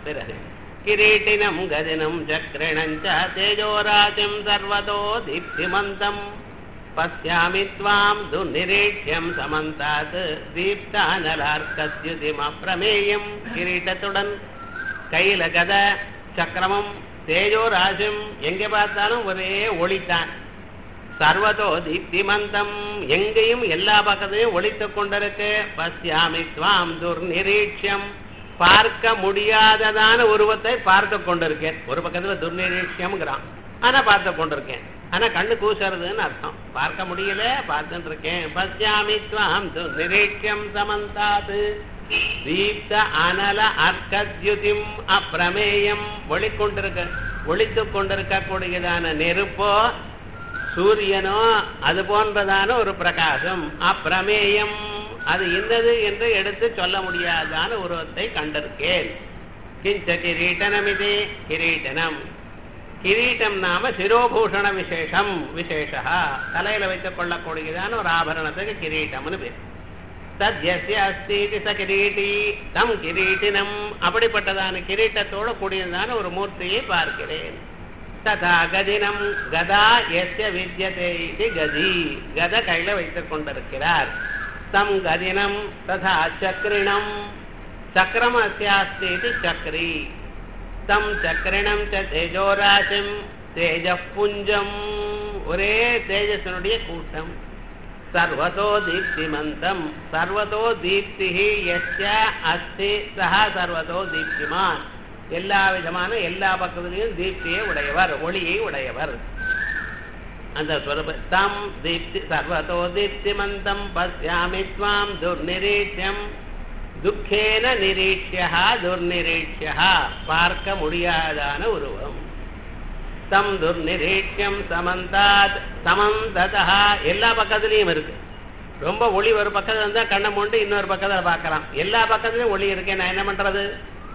பிறகு கிரீட்டினம் கதினம் சக்ரிணஞ்ச தேஜோராஜம் சர்வதோ தீப்திமந்தம் பசியாமி त्वां துர்நிரீட்சியம் சமந்தாத் தீப்தானலார்க்கத்யுதிமப்ரமேயம் கிரீட்டத்துடன் கையில கத சக்கரமும் தேஜோராஜம் எங்கே பார்த்தாலும் ஒரே ஒளித்தான் சர்வதோ தீப்திமந்தம் எங்கேயும் எல்லா பக்கத்தையும் ஒளித்துக் கொண்டிருக்கு பசியாமி துவாம் துர்நிரீட்சியம் பார்க்க முடியாததான உருவத்தை பார்த்து கொண்டிருக்கேன் ஒரு பக்கத்துல துர்நிரீட்சியம்ங்கிறான் ஆனா பார்த்து கொண்டிருக்கேன் ஆனா கண்ணு கூசுறதுன்னு அர்த்தம் பார்க்க முடியல பார்த்துட்டு இருக்கேன் பசியாமி துவாம் துர்நிரீட்சியம் சமந்தாது தீப்த அனல அர்க்கத்யுதிம் அப்பிரமேயம் ஒளிக்கொண்டிருக்க ஒளித்துக் கொண்டிருக்கக்கூடியதான நெருப்போ சூரியனோ அது போன்றதான ஒரு பிரகாசம் அப்பிரமேயம் அது இன்னது என்று எடுத்து சொல்ல முடியாதான உருவத்தை கண்டிருக்கேன் கிஞ்ச கிரீட்டனம் இது கிரீட்டனம் கிரீட்டம் நாம சிரோபூஷண விசேஷம் விசேஷா தலையில வைத்துக் கொள்ளக்கூடியதான ஒரு ஆபரணத்துக்கு கிரீட்டம்னு பேர் தத்யஸ்ய அஸ்தி இது ச கிரீட்டி தம் கிரீட்டினம் அப்படிப்பட்டதான கிரீட்டத்தோடு கூடியதான ஒரு மூர்த்தியை பார்க்கிறேன் ததா கதினம் கதா எஸ்ய வித்யதே இது கதி கத கையில வைத்துக் கொண்டிருக்கிறார் தம் கதினம் ததா சக்ரிணம் சக்கரம் அஸ்யாஸ்தி இது சக்ரி தம் சக்கரிணம் ச தேஜோராசிம் தேஜப்புஞ்சம் ஒரே தேஜசனுடைய கூட்டம் சர்வதோ தீப்திமந்தம் சர்வதோ தீப்தி எஸ்ய அஸ்தி சஹா சர்வதோ தீப்திமான் எல்லா விதமான எல்லா பக்கத்திலையும் தீப்தியை உடையவர் ஒளியை உடையவர் அந்த ஸ்வரூப தம் தீப்தி சர்வதோ தீப்திமந்தம் பசியாமி துவாம் துர்நிரீட்சியம் துக்கேன நிரீட்சியா துர்நிரீட்சியா பார்க்க முடியாதான உருவம் தம் துர்நிரீட்சியம் சமந்தாத் சமந்ததா எல்லா பக்கத்துலயும் இருக்கு ரொம்ப ஒளி ஒரு பக்கத்துல இருந்தா கண்ணை மூண்டு இன்னொரு பக்கத்துல பார்க்கலாம் எல்லா பக்கத்துலயும் ஒளி இருக்கேன் நான் என்ன பண்றது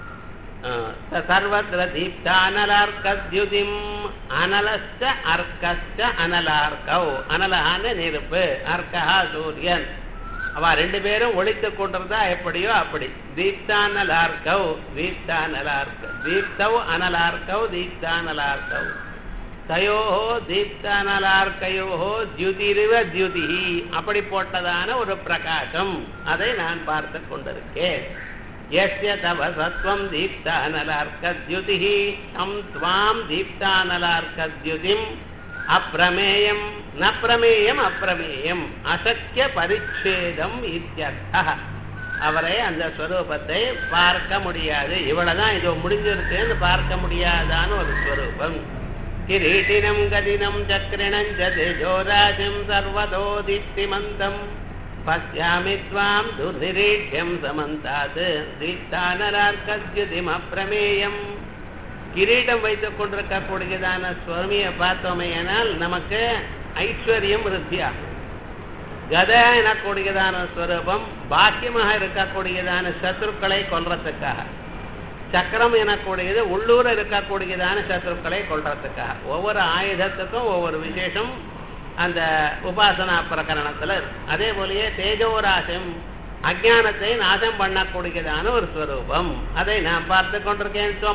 சர்வத்திர தீப்தானலார்க்கத்யுதிம் அனலஸ்ட அர்க்கஸ்ட அனலார்க்கௌ அனலஹான நெருப்பு அர்க்கஹா சூரியன் அவ ரெண்டு பேரும் ஒழித்து கொண்டிருந்தா எப்படியோ அப்படி தீப்தானலார்க்கௌ தீப்தானலார்க்க தீப்தௌ அனலார்க்கௌ தீப்தானலார்க்கௌ தயோ தீப்தானலார்க்கையோ தியுதிரிவ தியுதி அப்படி போட்டதான ஒரு பிரகாசம் அதை நான் பார்த்து கொண்டிருக்கேன் यस्य तव सत्त्वं दीप्तानलार्कद्युतिः तं त्वां दीप्तानलार्कद्युतिम् अप्रमेयं न प्रमेयम् अप्रमेयम् அசக்கிய பரிச்சேதம் இத்தியர்த்தः அவரை அந்த ஸ்வரூபத்தை பார்க்க முடியாது இவ்வளவுதான் இதோ முடிஞ்சிருக்குன்னு பார்க்க முடியாதான ஒரு ஸ்வரூபம் கிரீட்டினம் கதினம் சக்ரிணம் தேஜோராஜம் சர்வதோ தீப்திமந்தம் பசியாமி துவாம் துர்நிரீட்சியம் சமந்தாத் தீப்தானரார்க்கத்யுதிமப்பிரமேயம் கிரீடம் வைத்துக் கொண்டிருக்கக்கூடியதான சுவாமியை பார்த்தோமேயானால் நமக்கு ஐஸ்வர்யம் விருத்தியாகும் கத எனக்கூடியதான ஸ்வரூபம் பாக்கியமாக இருக்கக்கூடியதான சத்ருக்களை கொல்றதுக்காக சக்கரம் எனக்கூடியது உள்ளூர இருக்கக்கூடியதான சத்ருக்களை கொல்றதுக்காக ஒவ்வொரு ஆயுதத்துக்கும் ஒவ்வொரு விசேஷம் அந்த உபாசனா பிரகரணத்துல அதே போலயே தேஜோராசம் அஜானத்தை நாசம் பண்ணக்கூடியதான ஒரு ஸ்வரூபம் அதை நான் பார்த்து கொண்டிருக்கேன்